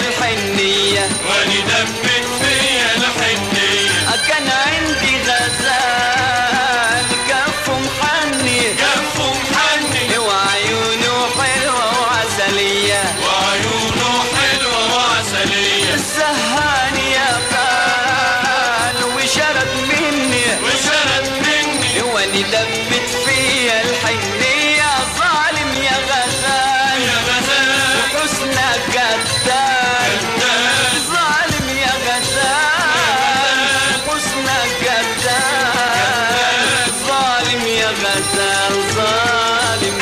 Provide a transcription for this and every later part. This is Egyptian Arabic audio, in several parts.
الحنية واني دبت فيا الحنية كان عندي غزال كف محني كف محني وعيونه حلوة وعسلية وعيونه حلوة وعسلية السهان يا قال وشرد مني وشرت مني واني دبت فيا الحنية ظالم يا غزال يا غزال حسنك قتال ظالم يا غزال حسنك قتال ظالم يا غزال ظالم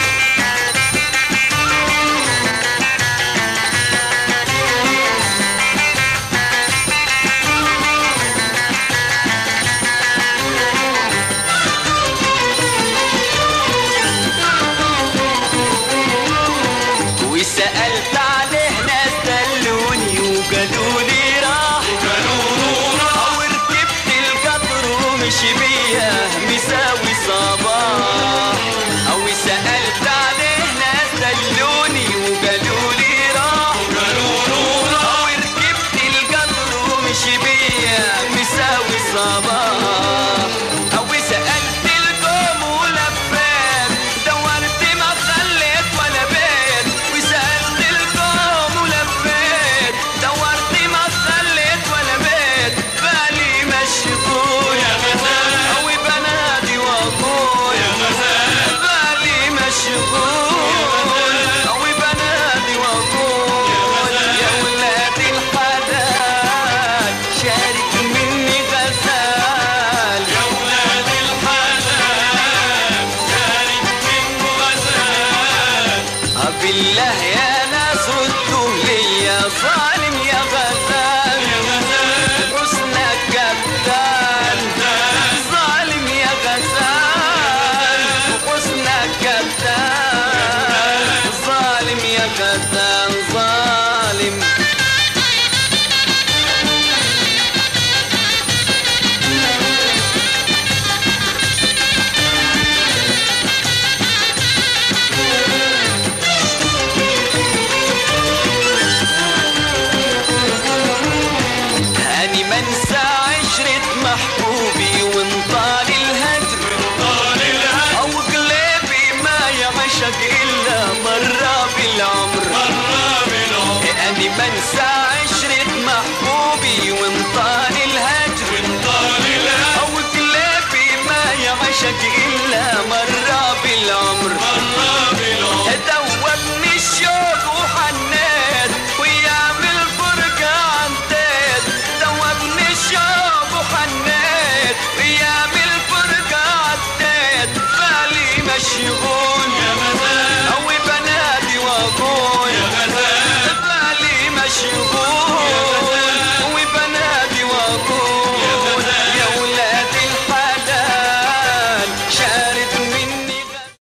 وسألت عليه ناس دلوني وقالوا لي راح أو ركبت القطر ومشي بيا مساوي صباح أو سألت عليه ناس دلوني وقالوا لي راح أو ركبت القطر ومشي بيا مساوي صباح أو سألت القوم ولفيت دورت ما خليت ولا بيت وسألت القوم ولفيت دورت ما خليت ولا بيت بالي مشغول يا غزال أو بنادي وأقول يا غزال بالي مشغول أو بنادي وأقول يا ولاد الحلال شارك مني غزال يا ولاد الحلال شارك منه غزال بالله يا ناس ردوا لي ظالم يا غزال يا غزال حسنك قتال ظالم يا غزال وحسنك قتال ظالم يا غزال ظالم أني منسى عشرة محبوبي وانطال الهجر طال الهدى أو قلبي ما يعشق إلا مرة بالعمر مرة بالعمر أني منسى